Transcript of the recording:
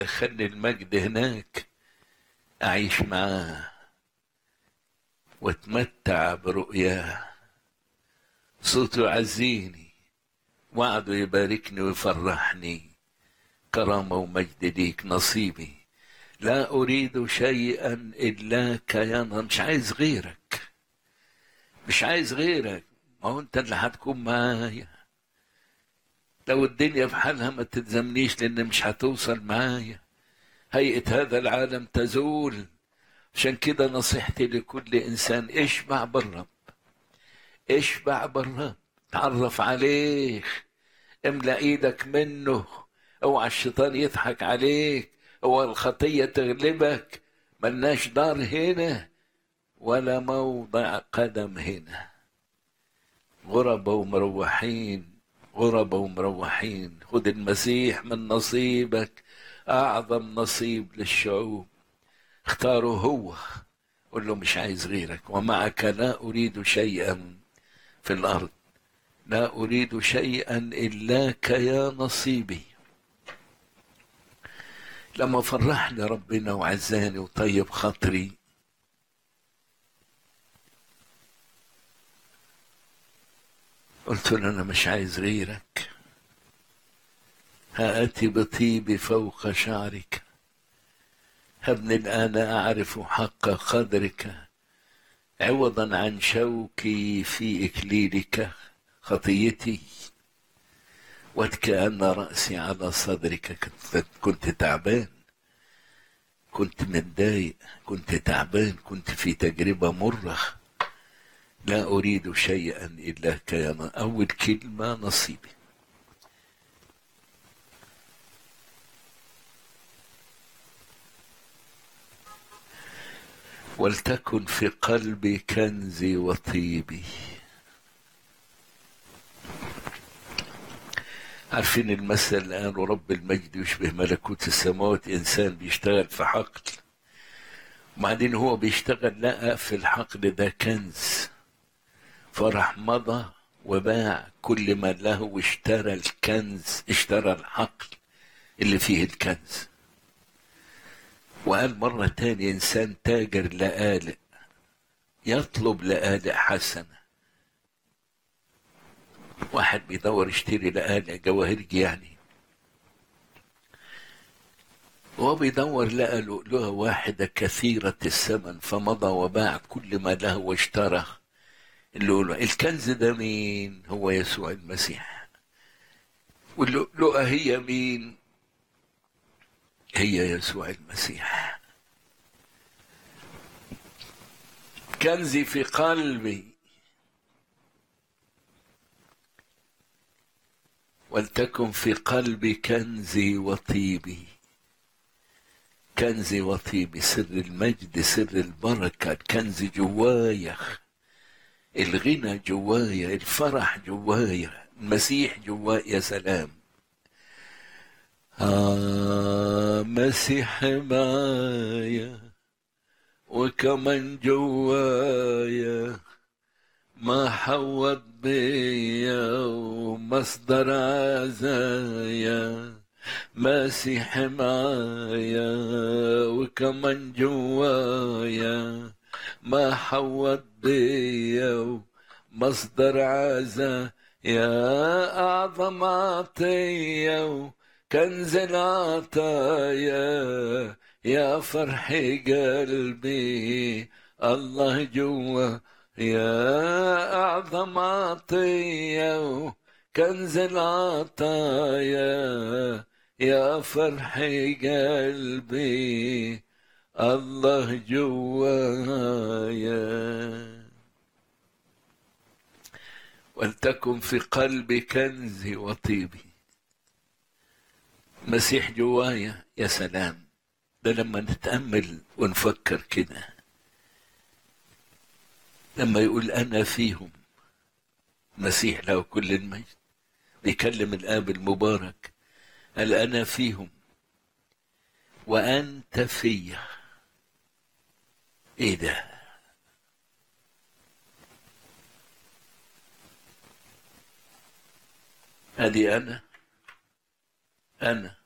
خلي المجد هناك أعيش معاه واتمتع برؤياه صوته يعزيني وعده يباركني ويفرحني كرامة ومجد ليك نصيبي لا أريد شيئا إلاك يا نار مش عايز غيرك مش عايز غيرك ما هو أنت اللي هتكون معايا لو الدنيا في حالها ما تلزمنيش لأن مش هتوصل معايا هيئة هذا العالم تزول عشان كده نصيحتي لكل إنسان اشبع بالرب اشبع بالرب تعرف عليه املأ ايدك منه اوعى الشيطان يضحك عليك اوعى الخطية تغلبك ملناش دار هنا ولا موضع قدم هنا غربة ومروحين غربة ومروحين خد المسيح من نصيبك أعظم نصيب للشعوب اختاره هو قل له مش عايز غيرك ومعك لا أريد شيئا في الأرض لا أريد شيئا إلاك يا نصيبي لما فرحني ربنا وعزاني وطيب خاطري قلت له أنا مش عايز غيرك هآتي بطيبي فوق شعرك هبني الآن أعرف حق قدرك عوضا عن شوكي في إكليلك خطيتي وكأن رأسي على صدرك كنت, كنت تعبان كنت متضايق كنت تعبان كنت في تجربة مرة لا أريد شيئا إلا كيان أول كلمة نصيبي ولتكن في قلبي كنزي وطيبي عارفين المثل الآن ورب المجد يشبه ملكوت السماوات إنسان بيشتغل في حقل وبعدين هو بيشتغل لقى في الحقل ده كنز فراح مضى وباع كل ما له واشترى الكنز اشترى الحقل اللي فيه الكنز وقال مرة تاني إنسان تاجر لآلئ يطلب لآلئ حسنة واحد بيدور يشتري لآلئ جواهرجي يعني وهو بيدور لقى لؤلؤة واحدة كثيرة الثمن فمضى وباع كل ما له واشترى اللؤلؤة الكنز ده مين هو يسوع المسيح واللؤلؤة هي مين هي يسوع المسيح كنزي في قلبي ولتكن في قلبي كنزي وطيبي كنزي وطيبي سر المجد سر البركة الكنز جوايا الغنى جوايا الفرح جوايا المسيح جوايا يا سلام آه مسيح معايا وكمان جوايا ما حوض بيا ومصدر عزايا مسيح معايا وكمان جوايا ما حوض بيا ومصدر عزايا أعظم عطية كنز العطايا يا فرح قلبي الله جوا يا أعظم عطية كنز العطايا يا فرح قلبي الله جوايا ولتكن في قلبي كنزي وطيبي مسيح جوايا يا سلام ده لما نتأمل ونفكر كده لما يقول أنا فيهم مسيح له كل المجد بيكلم الآب المبارك قال أنا فيهم وأنت فيا إيه ده أدي أنا أنا